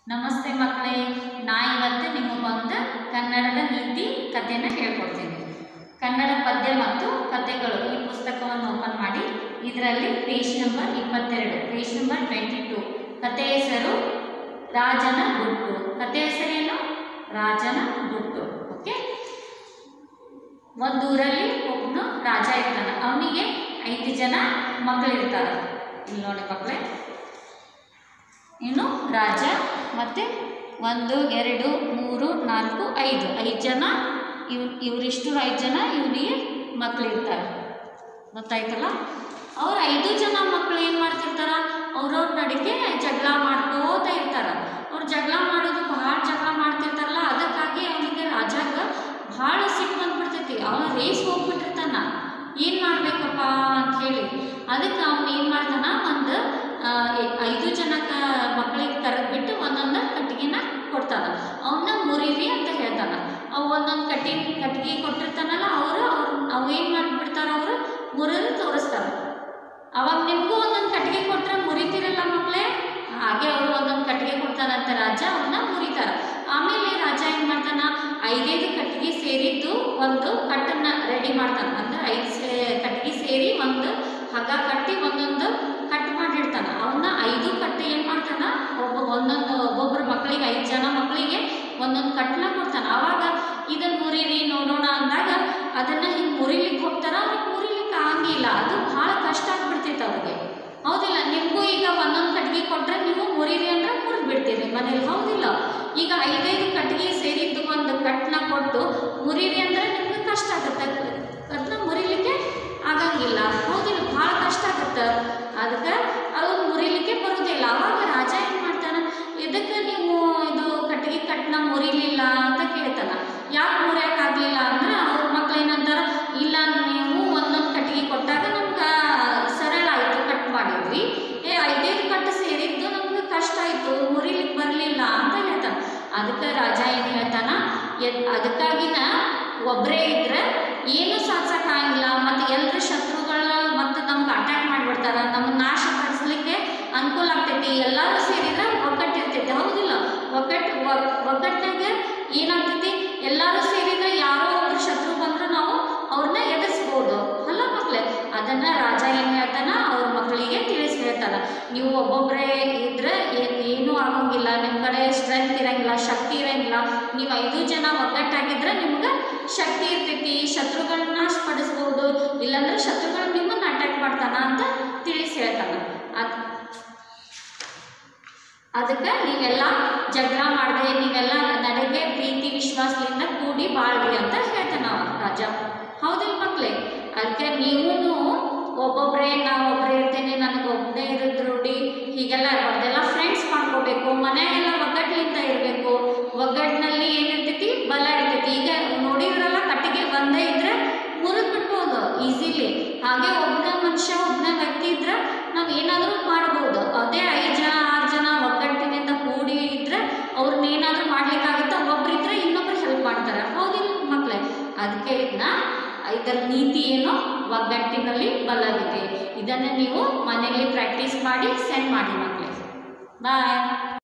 ನಮಸ್ತೆ ಮಕ್ಕಳೇ ನಾ ಇವತ್ತು ನಿಮಗೊಂದು ಕನ್ನಡದ ನೀತಿ ಕಥೆನ ಹೇಳ್ಕೊಡ್ತೀನಿ ಕನ್ನಡ ಪದ್ಯ ಮತ್ತು ಕಥೆಗಳು ಈ ಪುಸ್ತಕವನ್ನು ಓಪನ್ ಮಾಡಿ ಇದರಲ್ಲಿ ಪೇಜ್ ನಂಬರ್ ಇಪ್ಪತ್ತೆರಡು ಪೇಜ್ ನಂಬರ್ ಟ್ವೆಂಟಿ ಟು ಕಥೆ ಹೆಸರು ರಾಜನ ಗುಟ್ಟು ಕಥೆ ಹೆಸರೇನು ರಾಜನ ಗುಟ್ಟು ಓಕೆ ಒಂದೂರಲ್ಲಿ ಒಬ್ಬನು ರಾಜ ಇರ್ತಾನೆ ಅವನಿಗೆ ಐದು ಜನ ಮಕ್ಕಳಿರ್ತಾರೆ ಇಲ್ಲಿ ನೋಡಿ ಮಕ್ಕಳೇ ಇನ್ನು ರಾಜ ಮತ್ತು ಒಂದು ಎರಡು ಮೂರು ನಾಲ್ಕು ಐದು ಐದು ಜನ ಇವ್ ಇವರಿಷ್ಟು ಐದು ಜನ ಇವನಿಗೆ ಮಕ್ಕಳಿರ್ತಾರೆ ಗೊತ್ತಾಯ್ತಲ್ಲ ಅವ್ರು ಐದು ಜನ ಮಕ್ಕಳು ಏನು ಮಾಡ್ತಿರ್ತಾರ ಅವ್ರವ್ರ ನಡಿಗೆ ಜಗಳ ಮಾಡ್ಕೋತ ಇರ್ತಾರ ಅವ್ರು ಜಗಳ ಮಾಡೋದು ಭಾಳ ಜಗಳ ಮಾಡ್ತಿರ್ತಾರಲ್ಲ ಅದಕ್ಕಾಗಿ ಅವನಿಗೆ ರಾಜಾಗ ಭಾಳ ಸಿಟ್ಟು ಬಂದ್ಬಿಡ್ತೈತಿ ಅವನ ರೇಸ್ ಹೋಗ್ಬಿಟ್ಟಿರ್ತಾನ ಏನು ಮಾಡ್ಬೇಕಪ್ಪ ಅಂತ ಹೇಳಿ ಅದಕ್ಕೆ ಅವ್ನು ಏನು ಮಾಡ್ತಾನ ಒಂದು ಆ, ಎ- ಐದು ಜನಕ್ಕೆ ಮಕ್ಕಳಿಗೆ ಕರೆದ್ಬಿಟ್ಟು ಒಂದೊಂದು ಕಟ್ಟಿಗೆನ ಕೊಡ್ತಾನ ಅವನ್ನ ಮುರಿರಿ ಅಂತ ಹೇಳ್ತಾನ ಅವು ಒಂದೊಂದು ಕಟ್ಟಿ ಕಟ್ಟಿಗೆ ಕೊಟ್ಟಿರ್ತಾನಲ್ಲ ಅವರು ಅವ್ರು ಅವು ಏನು ಮಾಡಿಬಿಡ್ತಾರ ಅವರು ಮುರಿದು ತೋರಿಸ್ತಾರ ಅವಾಗ ನಿಮಗೂ ಒಂದೊಂದು ಕಟ್ಟಿಗೆ ಕೊಟ್ಟರೆ ಮುರಿತೀರಲ್ಲ ಮಕ್ಕಳೇ ಹಾಗೆ ಅವರು ಒಂದೊಂದು ಕಟ್ಟಿಗೆ ಕೊಡ್ತಾರಂತ ರಾಜ ಅವನ್ನ ಮುರಿತಾರ ಆಮೇಲೆ ರಾಜ ಏನು ಮಾಡ್ತಾನ ಐದೈದು ಕಟ್ಟಿಗೆ ಸೇರಿದ್ದು ಒಂದು ಕಟ್ಟನ್ನ ರೆಡಿ ಮಾಡ್ತಾನ ಅಂದ್ರೆ ಐದು ಸೇ ಕಟ್ಟಿಗೆ ಸೇರಿ ಒಂದು ಹಗ್ಗ ಕಟ್ಟಿ ಒಂದೊಂದು ಕಟ್ ಮಾಡಿರ್ತಾನ ಅವನ್ನ ಐದು ಕಟ್ಟು ಏನು ಮಾಡ್ತಾನ ಒಬ್ಬ ಒಂದೊಂದು ಒಬ್ಬೊಬ್ಬರ ಮಕ್ಕಳಿಗೆ ಐದು ಜನ ಮಕ್ಕಳಿಗೆ ಒಂದೊಂದು ಕಟ್ಟನ್ನ ಕೊಡ್ತಾನ ಆವಾಗ ಇದನ್ನ ಮುರಿರಿ ನೋಡೋಣ ಅಂದಾಗ ಅದನ್ನ ಹಿಂಗೆ ಮುರಿಲಿಕ್ಕೆ ಹೋಗ್ತಾರ ಅವ್ರಿಗೆ ಮುರಿಲಿಕ್ಕೆ ಆಗಂಗಿಲ್ಲ ಅದು ಭಾಳ ಕಷ್ಟ ಆಗ್ಬಿಡ್ತೈತೆ ಅವ್ರಿಗೆ ಹೌದಿಲ್ಲ ನಿಮಗೂ ಈಗ ಒಂದೊಂದು ಕಟ್ಟಿಗೆ ಕೊಟ್ಟರೆ ನೀವು ಮುರಿರಿ ಅಂದ್ರೆ ಮುರಿದು ಬಿಡ್ತೀರಿ ಮನೇಲಿ ಹೌದಿಲ್ಲ ಈಗ ಐದೈದು ಕಟ್ಟಿಗೆ ಸೇರಿದ್ದು ಒಂದು ಕಟ್ಟನ್ನ ಕೊಟ್ಟು ಮುರಿರಿ ಅಂದ್ರೆ ನಿಮ್ಗೆ ಕಷ್ಟ ಆಗುತ್ತೆ ಅದನ್ನ ಮುರಿಲಿಕ್ಕೆ ಆಗಂಗಿಲ್ಲ ಹೌದಿಲ್ಲ ಭಾಳ ಕಷ್ಟ ಆಗುತ್ತೆ ಅದಕ್ಕೆ ಅದು ಮುರಿಲಿಕ್ಕೆ ಬರೋದಿಲ್ಲ ಅವಾಗ ರಾಜ ಏನು ಮಾಡ್ತಾನೆ ಇದಕ್ಕೆ ನೀವು ಇದು ಕಟ್ಟಿಗೆ ಕಟ್ಟನ್ನ ಮುರಿಲಿಲ್ಲ ಅಂತ ಕೇಳ್ತಾನ ಯಾಕೆ ಮುರಿಯೋಕ್ಕಾಗಲಿಲ್ಲ ಅಂದ್ರೆ ಅವ್ರ ಮಕ್ಳು ಏನಂತಾರ ಇಲ್ಲ ನೀವು ಒಂದೊಂದು ಕಟ್ಟಿಗೆ ಕೊಟ್ಟಾಗ ನಮ್ಗೆ ಸರಳ ಆಯಿತು ಕಟ್ ಮಾಡಿದ್ವಿ ಏ ಐದೈದು ಕಟ್ಟು ಸೇರಿದ್ದು ನಮ್ಗೆ ಕಷ್ಟ ಆಯಿತು ಮುರಿಲಿಕ್ಕೆ ಬರಲಿಲ್ಲ ಅಂತ ಹೇಳ್ತಾನೆ ಅದಕ್ಕೆ ರಾಜ ಏನು ಹೇಳ್ತಾನ ಎದ್ ಅದಕ್ಕಾಗಿನ ಒಬ್ಬರೇ ಇದ್ರೆ ಏನು ಸಾಧಿಸೋಕ್ಕಾಗಿಲ್ಲ ಮತ್ತು ಎಲ್ಲರ ಶತ್ರುಗಳ ಮತ್ತು ನಮ್ಗೆ ಅಟ್ಯಾಕ್ ಮಾಡಿಬಿಡ್ತಾರ ನಮ್ಮನ್ನ ನಾಶ ಪಡಿಸ್ಲಿಕ್ಕೆ ಅನುಕೂಲ ಆಗ್ತೈತಿ ಎಲ್ಲರೂ ಸೇರಿದ್ರೆ ಒಗ್ಗಟ್ಟಿರ್ತೈತಿ ಹೌದಿಲ್ಲ ಒಗ್ಗಟ್ಟು ಒಗ್- ಒಗ್ಗಟ್ನಾಗ ಏನಾಗ್ತೈತಿ ಎಲ್ಲರೂ ಸೇರಿದ್ರೆ ಯಾರೋ ಒಬ್ರು ಶತ್ರು ಬಂದ್ರು ನಾವು ಅವ್ರನ್ನ ಎದುರಿಸ್ಬೋದು ಅಲ್ಲ ಮಕ್ಳೇ ಅದನ್ನ ರಾಜ ಏನು ಹೇಳ್ತಾನ ಅವ್ರ ಮಕ್ಕಳಿಗೆ ತಿಳಿಸಿ ಹೇಳ್ತಾನ ನೀವು ಒಬ್ಬೊಬ್ಬರೇ ಇದ್ರೆ ಏ- ಏನೂ ಆಗಂಗಿಲ್ಲ ನಿಮ್ಮ ಕಡೆ ಸ್ಟ್ರೆಂತ್ ಇರಂಗಿಲ್ಲ ಶಕ್ತಿ ಇರಂಗಿಲ್ಲ ನೀವು ಐದು ಜನ ಒಗ್ಗಟ್ಟಾಗಿದ್ರೆ ನಿಮ್ಗೆ ಶಕ್ತಿ ಇರ್ತೈತಿ ಶತ್ರುಗಳನ್ನ ನಾಶಪಡಿಸ್ಬೋದು ಇಲ್ಲಾಂದ್ರೆ ಶತ್ರುಗಳು ನಿಮ್ಮನ್ನ ಅಟ್ಯಾಕ್ ಮಾಡ್ತಾನ ಅಂತ ತಿಳಿಸಿ ಹೇಳ್ತಾನ ಅದ್ ಅದಕ್ಕೆ ನೀವೆಲ್ಲ ಜಗಳ ಮಾಡದೆ ನೀವೆಲ್ಲ ನನಗೆ ಪ್ರೀತಿ ವಿಶ್ವಾಸದಿಂದ ಕೂಡಿ ಬಾಳ್ರಿ ಅಂತ ಹೇಳ್ತಾನ ಅವ ರಾಜ ಹೌದಿಲ್ಲ ಮಕ್ಳೇ ಅದಕ್ಕೆ ನೀವು ಒಬ್ಬೊಬ್ಬರೇ ನಾವು ಒಬ್ಬರೇ ಇರ್ತೇನೆ ನನಗೆ ಒಬ್ಬನೇ ಇರೋದು ರೂಢಿ ಹೀಗೆಲ್ಲ ಇರ್ಬಾರ್ದೆಲ್ಲ ಫ್ರೆಂಡ್ಸ್ ಮಾಡ್ಕೋಬೇಕು ಮನೆಗೆಲ್ಲ ಒಗ್ಗಟ್ಟಿನಿಂದ ಇರಬೇಕು ಒಗ್ಗಟ್ಟಿನಲ್ಲಿ ಏನಿರ್ತೈತಿ ಬಲ ಇರ್ತೈತಿ ಈಗ ನೋಡಿದ್ರಲ್ಲ ಕಟ್ಟಿಗೆ ಒಂದೇ ಇದ್ರೆ ಮುರಿದು ಬಿಡ್ಬೋದು ಈಸಿಲಿ ಹಾಗೆ ಒಬ್ಬನೇ ಮನುಷ್ಯ ಒಬ್ಬನೇ ವ್ಯಕ್ತಿ ಇದ್ರೆ ನಾವು ಏನಾದರೂ ಮಾಡ್ಬೋದು ಅದೇ ಐದು ಜನ ಆರು ಜನ ಒಗ್ಗಟ್ಟಿನಿಂದ ಕೂಡಿ ಇದ್ರೆ ಅವ್ರನ್ನ ಏನಾದರೂ ಮಾಡ್ಲಿಕ್ಕಾಗುತ್ತೆ ಒಬ್ರು ಇದ್ರೆ ಇನ್ನೊಬ್ರು ಹೆಲ್ಪ್ ಮಾಡ್ತಾರೆ ಹೌದಿಲ್ಲ ಮಕ್ಕಳೇ ಅದಕ್ಕೆ ಇದನ್ನ ಇದರ ನೀತಿ ಏನು ಒಗ್ಗಟ್ಟಿನಲ್ಲಿ ಬಲವಿದೆ ಇದನ್ನು ನೀವು ಮನೆಯಲ್ಲಿ ಪ್ರಾಕ್ಟೀಸ್ ಮಾಡಿ ಸೆಂಡ್ ಮಾಡಿ ಮಕ್ಕಳೇ ಬಾಯ್